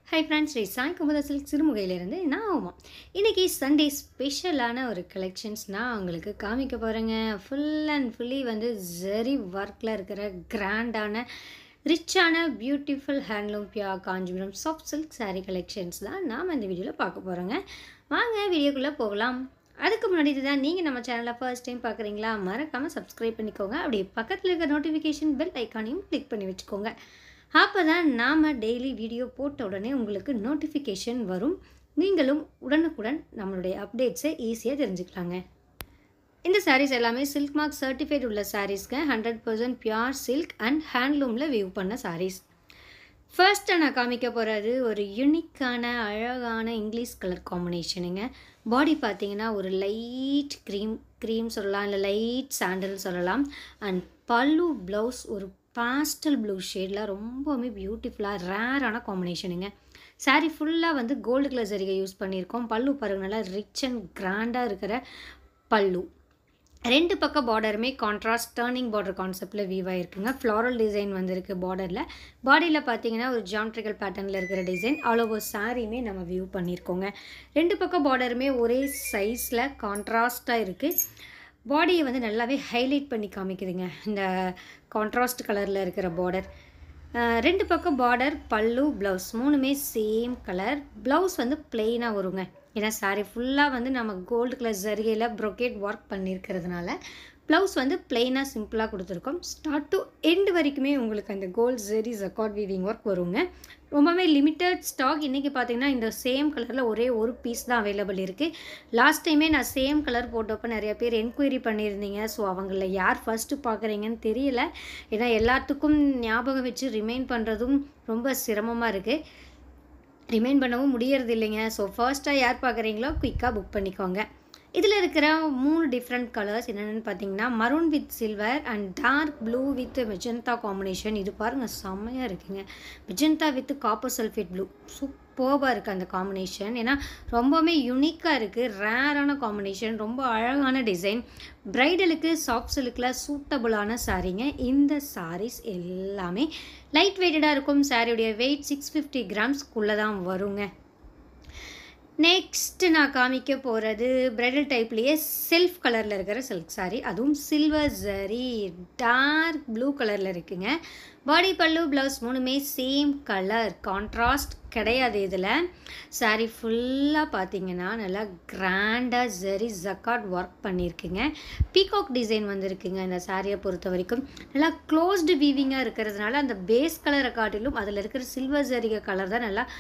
high friends Sri Sai Kumudha silk சிறுமுகையிலேருந்து நான் ஆமாம் இன்றைக்கி சண்டே ஸ்பெஷலான ஒரு கலெக்ஷன்ஸ் நான் உங்களுக்கு காமிக்க போகிறேங்க ஃபுல் அண்ட் ஃபுல்லி வந்து ஜெரி ஒர்க்கில் இருக்கிற கிராண்டான ரிச்சான பியூட்டிஃபுல் ஹேண்ட்லூம் பியா Kanchipuram soft silk saree collections தான் நாம் இந்த வீடியோவில் பார்க்க போகிறோங்க வாங்க வீடியோக்குள்ளே போகலாம் அதுக்கு முன்னாடி தான் நீங்கள் நம்ம சேனலை ஃபர்ஸ்ட் டைம் பார்க்குறீங்களா மறக்காமல் சப்ஸ்கிரைப் பண்ணிக்கோங்க அப்படியே பக்கத்தில் இருக்கிற நோட்டிஃபிகேஷன் பெல் ஐக்கானையும் கிளிக் பண்ணி வச்சுக்கோங்க அப்போ தான் நாம் டெய்லி வீடியோ போட்ட உடனே உங்களுக்கு நோட்டிஃபிகேஷன் வரும் நீங்களும் உடனுக்குடன் நம்மளுடைய அப்டேட்ஸை ஈஸியாக தெரிஞ்சுக்கலாங்க இந்த sarees எல்லாமே சில்க் மார்க் சர்டிஃபைட் உள்ள சாரீஸ்க்கு hundred percent pure silk and ஹேண்ட்லூமில் வியூ பண்ண sarees ஃபர்ஸ்ட்டு நான் காமிக்க போகிறது ஒரு யூனிக்கான அழகான இங்கிலீஷ் கலர் காம்பினேஷனுங்க பாடி பார்த்தீங்கன்னா ஒரு லைட் க்ரீம் க்ரீம் சொல்லலாம் இல்லை லைட் சாண்டல் சொல்லலாம் அண்ட் பல்லு ப்ளவுஸ் ஒரு பாஸ்டல் ப்ளூ ஷேடில் ரொம்பவுமே பியூட்டிஃபுல்லாக ரேரான காம்பினேஷனுங்க saree ஃபுல்லாக வந்து கோல்டு கலர் சரிகை யூஸ் பண்ணியிருக்கோம் பல்லு பாருங்க நல்லா ரிச் அண்ட் கிராண்டாக இருக்கிற பல்லு ரெண்டு பக்கம் பார்டருமே கான்ட்ராஸ்ட் டர்னிங் பார்டர் கான்செப்டில் வீவ் ஆயிருக்குங்க ஃப்ளாரல் டிசைன் வந்திருக்கு பார்டரில் பாடியில் பார்த்தீங்கன்னா ஒரு ஜாமெட்ரிக்கல் பேட்டர்னில் இருக்கிற டிசைன் ஆல் ஓவர் சாரியுமே நம்ம வியூ பண்ணியிருக்கோங்க ரெண்டு பக்கம் பார்டருமே ஒரே சைஸில் கான்ட்ராஸ்ட்டாக இருக்குது பாடியை வந்து நல்லாவே ஹைலைட் பண்ணி காமிக்குதுங்க இந்த கான்ட்ராஸ்ட் கலரில் இருக்கிற பார்டர் ரெண்டு பக்கம் பார்டர் பல்லு ப்ளவுஸ் மூணுமே சேம் கலர் ப்ளவுஸ் வந்து பிளெயினாக வருங்க ஏன்னா சாரி ஃபுல்லாக வந்து நம்ம கோல்டு கலர் ஜரிகையில் ப்ரொக்கேட் ஒர்க் பண்ணியிருக்கிறதுனால ப்ளவுஸ் வந்து பிளெயினாக சிம்பிளாக கொடுத்துருக்கோம் ஸ்டார்ட் டு எண்ட் வரைக்குமே உங்களுக்கு அந்த gold zari jacquard weaving work வருங்க ரொம்பவே லிமிட்டட் ஸ்டாக் இன்றைக்கி பார்த்தீங்கன்னா இந்த சேம் கலரில் ஒரே ஒரு பீஸ் தான் அவைலபிள் இருக்குது லாஸ்ட் டைமே நான் சேம் கலர் போட்டப்போ நிறைய பேர் என்கொயரி பண்ணியிருந்தீங்க ஸோ அவங்கள யார் ஃபஸ்ட்டு பார்க்குறீங்கன்னு தெரியல ஏன்னா எல்லாத்துக்கும் ஞாபகம் வச்சு ரிமைன் பண்ணுறதும் ரொம்ப சிரமமாக இருக்குது ரிமைன் பண்ணவும் முடியறது இல்லைங்க ஸோ ஃபர்ஸ்ட்டாக யார் பார்க்குறீங்களோ குயிக்காக புக் பண்ணிக்கோங்க இதில் இருக்கிற மூணு டிஃப்ரெண்ட் கலர்ஸ் என்னென்னு பார்த்தீங்கன்னா maroon with silver and dark blue with magenta combination இது பாருங்கள் செம்மையாக இருக்குங்க magenta with copper sulphate blue சூப்பர்பாக இருக்குது அந்த காம்பினேஷன் ஏன்னா ரொம்பவுமே யூனிக்காக இருக்குது ரேரான காம்பினேஷன் ரொம்ப அழகான டிசைன் ப்ரைடலுக்கு சாஃப்ட் சில்கில் சூட்டபுளான சாரீங்க இந்த சாரீஸ் எல்லாமே லைட் வெயிட்டடாக இருக்கும் சாரியுடைய வெயிட் சிக்ஸ் ஃபிஃப்டி கிராம்ஸ்க்குள்ளே தான் வருங்க நெக்ஸ்ட் நான் காமிக்க போகிறது பிரைடல் டைப்லேயே செல்ஃப் கலரில் இருக்கிற சில்க் சாரீ அதுவும் சில்வர் ஜரி டார்க் ப்ளூ கலரில் இருக்குங்க பாடி பல்லு ப்ளவுஸ் மூணுமே சேம் கலர் கான்ட்ராஸ்ட் கிடையாது இதில் சாரீ ஃபுல்லாக பார்த்தீங்கன்னா நல்லா கிராண்டாக ஜரி ஜக்காட் ஒர்க் பண்ணியிருக்குங்க பீகாக் டிசைன் வந்திருக்குங்க இந்த சாரியை பொறுத்த வரைக்கும் நல்லா க்ளோஸ்டு வீவிங்காக இருக்கிறதுனால அந்த பேஸ் கலரை காட்டிலும் அதில் இருக்கிற சில்வர் ஜரிகை கலர் தான் நல்லா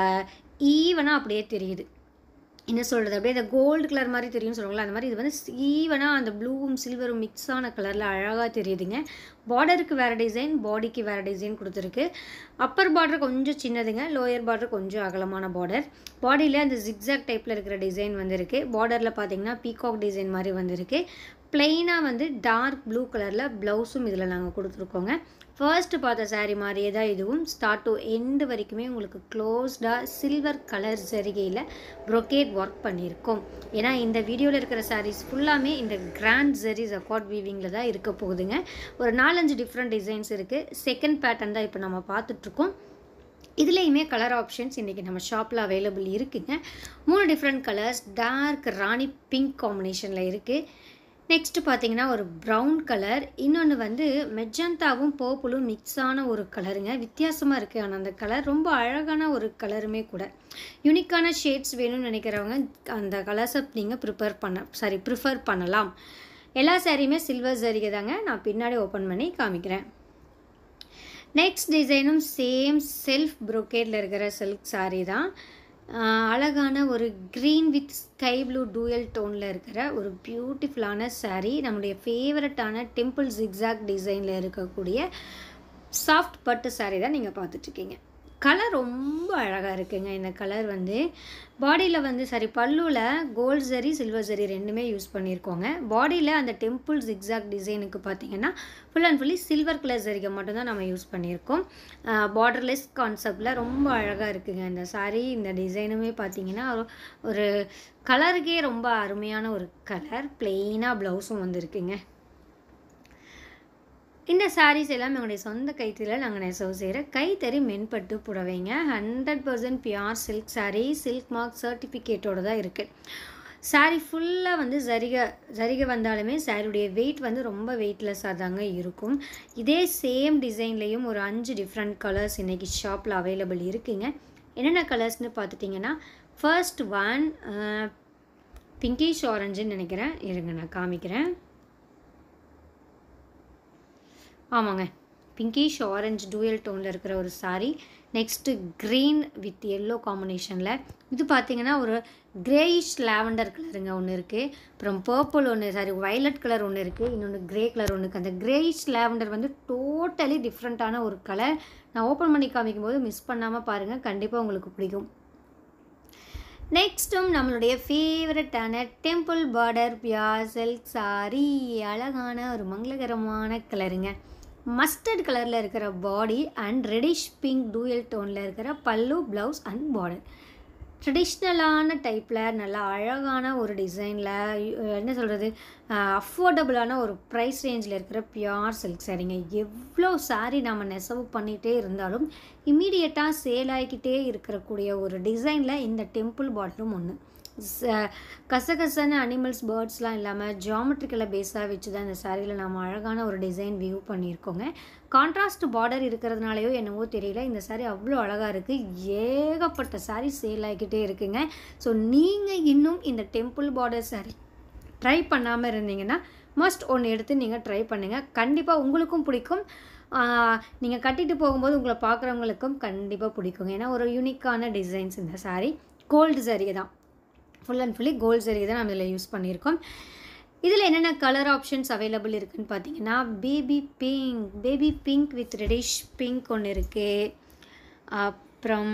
ஈவனாக அப்படியே தெரியுது என்ன சொல்கிறது அப்படியே இந்த கோல்டு கலர் மாதிரி தெரியும்னு சொல்லுவாங்களா அந்த மாதிரி இது வந்து ஈவனாக அந்த ப்ளூவும் சில்வரும் மிக்ஸ் ஆன கலரில் அழகாக தெரியுதுங்க பார்டருக்கு வேறு டிசைன் பாடிக்கு வேறு டிசைன் கொடுத்துருக்கு அப்பர் பார்டர் கொஞ்சம் சின்னதுங்க லோயர் பார்டர் கொஞ்சம் அகலமான பார்டர் பாடியில் அந்த ஜிக்ஸாக் டைப்பில் இருக்கிற டிசைன் வந்திருக்கு பார்டரில் பார்த்தீங்கன்னா பீகாக் டிசைன் மாதிரி வந்திருக்கு பிளெயினாக வந்து டார்க் ப்ளூ கலரில் ப்ளவுஸும் இதில் நாங்கள் கொடுத்துருக்கோங்க ஃபர்ஸ்ட் பார்த்த சாரீ மாதிரியே தான் இதுவும் ஸ்டார்ட் டு எண்டு வரைக்குமே உங்களுக்கு க்ளோஸ்டாக சில்வர் கலர் ஜரிகையில் ப்ரொக்கேட் ஒர்க் பண்ணியிருக்கோம் ஏன்னா இந்த வீடியோவில் இருக்கிற சாரீஸ் ஃபுல்லாமே இந்த கிராண்ட் ஜெரிஸ் அக்கார்ட் வீவிங்கில் தான் இருக்க போகுதுங்க ஒரு நாலஞ்சு டிஃப்ரெண்ட் டிசைன்ஸ் இருக்குது செகண்ட் பேட்டர்ன் தான் இப்போ நம்ம பார்த்துட்ருக்கோம் இதுலேயுமே கலர் ஆப்ஷன்ஸ் இன்றைக்கி நம்ம ஷாப்பில் அவைலபிள் இருக்குங்க மூணு different colours dark rani pink காம்பினேஷனில் இருக்குது நெக்ஸ்ட்டு பார்த்தீங்கன்னா ஒரு ப்ரௌன் கலர் இன்னொன்று வந்து மெஜந்தாவும் பர்பிளும் மிக்ஸ் ஆன ஒரு கலருங்க வித்தியாசமாக இருக்குது ஆனால் அந்த கலர் ரொம்ப அழகான ஒரு கலருமே கூட யூனிக்கான ஷேட்ஸ் வேணும்னு நினைக்கிறவங்க அந்த கலர்ஸை நீங்கள் ப்ரிப்பேர் பண்ண சாரி ப்ரிஃபர் பண்ணலாம் எல்லா சாரியுமே சில்வர் சரிகை தாங்க நான் பின்னாடி ஓப்பன் பண்ணி காமிக்கிறேன் நெக்ஸ்ட் டிசைனும் சேம் செல்ஃப் ப்ரொக்கேட்டில் இருக்கிற சில்க் சாரீ தான் அழகான ஒரு green with sky blue dual டோனில் இருக்கிற ஒரு பியூட்டிஃபுல்லான சாரீ நம்முடைய ஃபேவரட்டான டெம்பிள் ஜிக்ஸாக் டிசைனில் இருக்கக்கூடிய சாஃப்ட் பட்டு சாரீ தான் நீங்கள் பார்த்துட்ருக்கீங்க கலர் ரொம்ப அழகாக இருக்குங்க இந்த கலர் வந்து பாடியில் வந்து சரி பல்லுவில் கோல்ட் ஜரி சில்வர் ஜரி ரெண்டுமே யூஸ் பண்ணியிருக்கோங்க பாடியில் அந்த டெம்பிள் ஜிக்ஸாக் டிசைனுக்கு பார்த்தீங்கன்னா full and fully silver colour ஜரிகை மட்டும்தான் நம்ம யூஸ் பண்ணியிருக்கோம் பார்டர்லெஸ் கான்செப்டில் ரொம்ப அழகாக இருக்குங்க இந்த சாரீ இந்த டிசைனுமே பார்த்தீங்கன்னா ஒரு கலருக்கே ரொம்ப அருமையான ஒரு கலர் பிளெயினாக ப்ளவுஸும் வந்துருக்குங்க இந்த சாரீஸ் எல்லாம் எங்களுடைய சொந்த கைத்தறியில் நாங்கள் நெசவு செய்கிற கைத்தறி மென்பட்டு புடவைங்க hundred percent pure silk sari silk mark சர்டிஃபிகேட்டோடு தான் இருக்குது சாரீ ஃபுல்லாக வந்து ஜரிகை ஜரிகை வந்தாலுமே சாரியுடைய வெயிட் வந்து ரொம்ப வெயிட்லெஸ்ஸாக தாங்க இருக்கும் இதே சேம் டிசைன்லேயும் ஒரு அஞ்சு டிஃப்ரெண்ட் கலர்ஸ் இன்றைக்கி ஷாப்பில் அவைலபிள் இருக்குங்க என்னென்ன கலர்ஸ்னு பார்த்துட்டிங்கன்னா ஃபர்ஸ்ட் ஒன் பிங்கிஷ் ஆரஞ்சுன்னு நினைக்கிறேன் இருங்க நான் காமிக்கிறேன் ஆமாங்க பிங்கிஷ் ஆரஞ்சு டூயல் டோனில் இருக்கிற ஒரு sari next green with yellow காம்பினேஷனில் இது பார்த்தீங்கன்னா ஒரு கிரேயிஷ் லாவெண்டர் கலருங்க ஒன்று இருக்குது அப்புறம் பர்பிள் ஒன்று சாரி வயலட் கலர் ஒன்று இருக்குது இன்னொன்று கிரே கலர் ஒன்று இருக்குது அந்த கிரேயிஷ் லாவெண்டர் வந்து டோட்டலி டிஃப்ரெண்ட்டான ஒரு கலர் நான் ஓப்பன் பண்ணி காமிக்கும் போது மிஸ் பண்ணாமல் பாருங்கள் கண்டிப்பாக உங்களுக்கு பிடிக்கும் நெக்ஸ்ட்டும் நம்மளுடைய ஃபேவரட்டான டெம்பிள் பார்டர் பியா சில்க் சாரி அழகான ஒரு மங்களகரமான கலருங்க மஸ்டர்ட் கலரில் இருக்கிற body and reddish pink dual டோனில் இருக்கிற பல்லு ப்ளவுஸ் அண்ட் பார்டர் ட்ரெடிஷ்னலான டைப்பில் நல்லா அழகான ஒரு டிசைனில் என்ன சொல்கிறது அஃபோர்டபுளான ஒரு ப்ரைஸ் ரேஞ்சில் இருக்கிற பியூர் சில்க் சாரீங்க எவ்வளோ சாரீ நம்ம நெசவு பண்ணிகிட்டே இருந்தாலும் இம்மீடியட்டாக சேல் ஆகிக்கிட்டே இருக்கக்கூடிய ஒரு டிசைனில் இந்த டெம்பிள் பாட்டிலும் ஒன்று கசகசன்னு அனிமல்ஸ் பேர்ட்ஸ்லாம் இல்லாமல் ஜியாமெட்ரிக்கலை பேஸாக வச்சு தான் இந்த சாரியில் நம்ம அழகான ஒரு டிசைன் வியூ பண்ணியிருக்கோங்க கான்ட்ராஸ்ட் பார்டர் இருக்கிறதுனாலையோ என்னவோ தெரியல இந்த சாரீ அவ்வளோ அழகாக இருக்குது ஏகப்பட்ட சாரீ சேல் ஆகிக்கிட்டே இருக்குங்க ஸோ நீங்கள் இன்னும் இந்த டெம்பிள் பார்டர் சாரீ ட்ரை பண்ணாமல் இருந்தீங்கன்னா மஸ்ட் ஒன்று எடுத்து நீங்கள் ட்ரை பண்ணுங்கள் கண்டிப்பாக உங்களுக்கும் பிடிக்கும் நீங்கள் கட்டிட்டு போகும்போது உங்களை பார்க்குறவங்களுக்கும் கண்டிப்பாக பிடிக்குங்க ஏன்னா ஒரு யூனிக்கான டிசைன்ஸ் இந்த சாரீ கோல்டு சாரீ தான் ஃபுல் அண்ட் ஃபுல்லி கோல்ட் சரி தான் நம்ம இதில் யூஸ் பண்ணியிருக்கோம் இதில் என்னென்ன கலர் ஆப்ஷன்ஸ் அவைலபிள் இருக்குதுன்னு பார்த்தீங்கன்னா baby pink baby pink with reddish pink ஒன்று இருக்குது அப்புறம்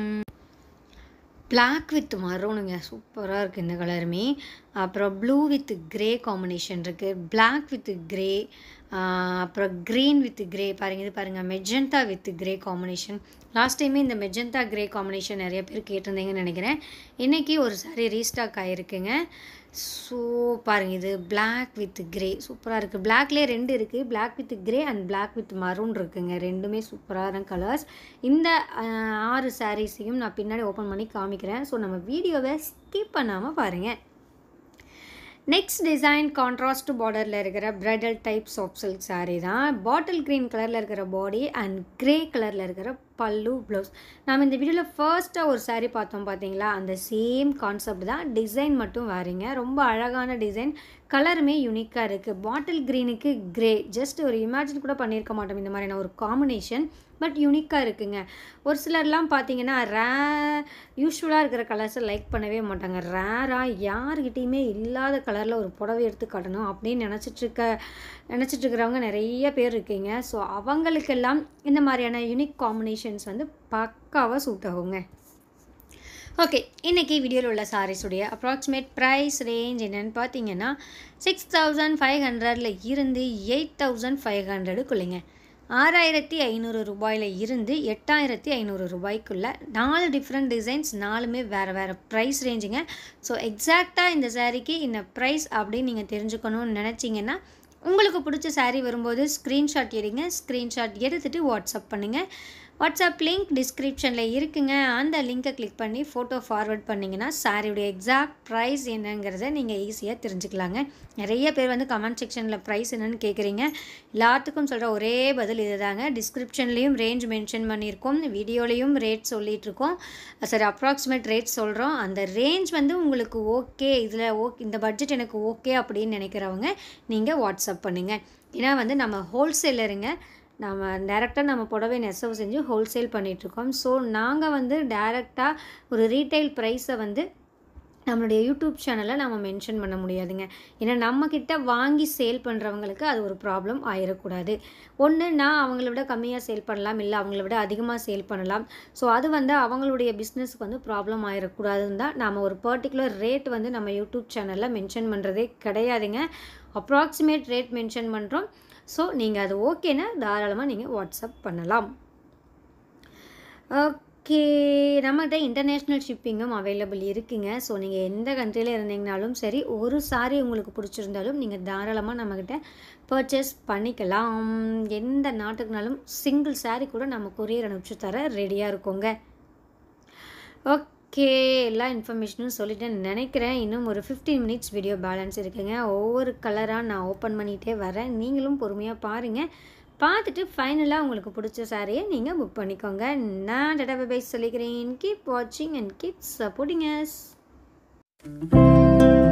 பிளாக் வித் மரோனுங்க சூப்பராக இருக்குது இந்த கலருமே அப்புறம் ப்ளூ வித் கிரே காம்பினேஷன் இருக்குது பிளாக் வித் கிரே அப்புறம் க்ரீன் வித் கிரே பாருங்கள் இது பாருங்கள் magenta with grey combination last டைமே இந்த மெஜந்தா கிரே காம்பினேஷன் நிறைய பேர் கேட்டிருந்தீங்கன்னு நினைக்கிறேன் இன்றைக்கி ஒரு சாரி ரீஸ்டாக் ஆகிருக்குங்க ஸோ பாருங்கள் இது பிளாக் வித் கிரே சூப்பராக இருக்குது பிளாக்லேயே ரெண்டு இருக்குது black with grey and black with maroon இருக்குங்க ரெண்டுமே சூப்பரான கலர்ஸ் இந்த ஆறு சாரீஸையும் நான் பின்னாடி ஓப்பன் பண்ணி காமிக்கிறேன் ஸோ நம்ம வீடியோவை ஸ்கிப் பண்ணாமல் பாருங்கள் நெக்ஸ்ட் டிசைன் கான்ட்ராஸ்ட் பார்டரில் இருக்கிற bridal types of silk sari தான் பாட்டில் க்ரீன் கலரில் இருக்கிற பாடி அண்ட் க்ரே கலரில் இருக்கிற பல்லு ப்ளவுஸ் நம்ம இந்த வீடியோவில் ஃபர்ஸ்ட்டாக ஒரு சாரீ பார்த்தோம் பார்த்தீங்களா அந்த சேம் கான்செப்ட் தான் டிசைன் மட்டும் வேறுங்க ரொம்ப அழகான டிசைன் கலருமே யூனிக்காக இருக்குது பாட்டில் க்ரீனுக்கு க்ரே ஜஸ்ட் ஒரு இமேஜின் கூட பண்ணியிருக்க மாட்டோம் இந்த மாதிரியான ஒரு காம்பினேஷன் பட் யூனிக்காக இருக்குங்க ஒரு சிலர்லாம் பார்த்தீங்கன்னா ரே யூஸ்வலாக இருக்கிற கலர்ஸை லைக் பண்ணவே மாட்டாங்க ரேராக யாருக்கிட்டேயுமே இல்லாத கலரில் ஒரு புடவை எடுத்து காட்டணும் அப்படின்னு நினச்சிட்ருக்க நினச்சிட்ருக்கிறவங்க நிறைய பேர் இருக்கீங்க ஸோ அவங்களுக்கெல்லாம் இந்த மாதிரியான யூனிக் காம்பினேஷன்ஸ் வந்து பக்காவாக சூட் ஆகுங்க ஓகே இன்றைக்கி வீடியோவில் உள்ள சாரீஸுடைய அப்ராக்சிமேட் ப்ரைஸ் ரேஞ்ச் என்னென்னு பார்த்தீங்கன்னா சிக்ஸ் தௌசண்ட் ஃபைவ் ஹண்ட்ரடில் இருந்து எயிட் தௌசண்ட் ஃபைவ் ஹண்ட்ரடுக்குள்ளைங்க ஆறாயிரத்தி ஐநூறு ரூபாயில் இருந்து எட்டாயிரத்தி ஐநூறு ரூபாய்க்குள்ள நாலு டிஃப்ரெண்ட் டிசைன்ஸ் நாலுமே வேறு வேறு ப்ரைஸ் ரேஞ்சுங்க ஸோ எக்ஸாக்டாக இந்த சாரீக்கு இந்த ப்ரைஸ் அப்படின்னு நீங்கள் தெரிஞ்சுக்கணும்னு நினச்சிங்கன்னா உங்களுக்கு பிடிச்ச சாரீ வரும்போது ஸ்க்ரீன்ஷாட் எடுங்க ஸ்க்ரீன்ஷாட் எடுத்துகிட்டு வாட்ஸ்அப் பண்ணுங்கள் வாட்ஸ்அப் லிங்க் டிஸ்கிரிப்ஷனில் இருக்குங்க அந்த லிங்க்கை கிளிக் பண்ணி ஃபோட்டோ ஃபார்வர்ட் பண்ணிங்கன்னா சாரியுடைய எக்ஸாக்ட் ப்ரைஸ் என்னங்கிறத நீங்கள் ஈஸியாக தெரிஞ்சுக்கலாங்க நிறைய பேர் வந்து கமெண்ட் செக்ஷனில் ப்ரைஸ் என்னென்னு கேட்குறீங்க எல்லாத்துக்கும் சொல்கிற ஒரே பதில் இது தாங்க டிஸ்கிரிப்ஷன்லேயும் ரேஞ்ச் மென்ஷன் பண்ணியிருக்கோம் வீடியோலேயும் ரேட் சொல்லிகிட்ருக்கோம் சரி அப்ராக்சிமேட் ரேட் சொல்கிறோம் அந்த ரேஞ்ச் வந்து உங்களுக்கு ஓகே இதில் ஓகே இந்த பட்ஜெட் எனக்கு ஓகே அப்படின்னு நினைக்கிறவங்க நீங்கள் வாட்ஸ்அப் பண்ணுங்கள் ஏன்னா வந்து நம்ம ஹோல்சேலருங்க நம்ம டேரெக்டாக நம்ம புடவை நெசவு செஞ்சு ஹோல்சேல் பண்ணிகிட்ருக்கோம் ஸோ நாங்கள் வந்து டேரெக்டாக ஒரு ரீட்டைல் ப்ரைஸை வந்து நம்மளுடைய யூடியூப் சேனலில் நம்ம மென்ஷன் பண்ண முடியாதுங்க ஏன்னா நம்மக்கிட்ட வாங்கி சேல் பண்ணுறவங்களுக்கு அது ஒரு ப்ராப்ளம் ஆயிடக்கூடாது ஒன்று நான் அவங்கள விட கம்மியாக சேல் பண்ணலாம் இல்லை அவங்கள விட அதிகமாக சேல் பண்ணலாம் ஸோ அது வந்து அவங்களுடைய பிஸ்னஸ்க்கு வந்து ப்ராப்ளம் ஆயிடக்கூடாதுன்னு தான் நம்ம ஒரு பர்டிகுலர் ரேட் வந்து நம்ம யூடியூப் சேனலில் மென்ஷன் பண்ணுறதே கிடையாதுங்க அப்ராக்சிமேட் ரேட் மென்ஷன் பண்ணுறோம் ஸோ நீங்கள் அது ஓகேன்னா தாராளமாக நீங்கள் வாட்ஸ்அப் பண்ணலாம் ஓகே நம்மகிட்ட இன்டர்நேஷ்னல் ஷிப்பிங்கும் அவைலபிள் இருக்குங்க ஸோ நீங்கள் எந்த கண்ட்ரியில் இருந்தீங்கனாலும் சரி ஒரு சாரி உங்களுக்கு பிடிச்சிருந்தாலும் நீங்கள் தாராளமாக நம்மக்கிட்ட பர்ச்சேஸ் பண்ணிக்கலாம் எந்த நாட்டுக்குனாலும் சிங்கிள் சாரி கூட நம்ம கொரியர் அனுப்பிச்சு தர ரெடியாக இருக்கோங்க ஓகே எல்லா இன்ஃபர்மேஷனும் சொல்லிட்டேன் நினைக்கிறேன் இன்னும் ஒரு ஃபிஃப்டீன் மினிட்ஸ் வீடியோ பேலன்ஸ் இருக்குங்க ஒவ்வொரு கலராக நான் ஓப்பன் பண்ணிகிட்டே வரேன் நீங்களும் பொறுமையாக பாருங்கள் பார்த்துட்டு ஃபைனலாக உங்களுக்கு பிடிச்ச சாரியை நீங்கள் புக் பண்ணிக்கோங்க நான் டடா பை சொல்லிக்கிறேன் கீப் வாட்சிங் அண்ட் கீப் சப்போர்ட்டிங் அஸ்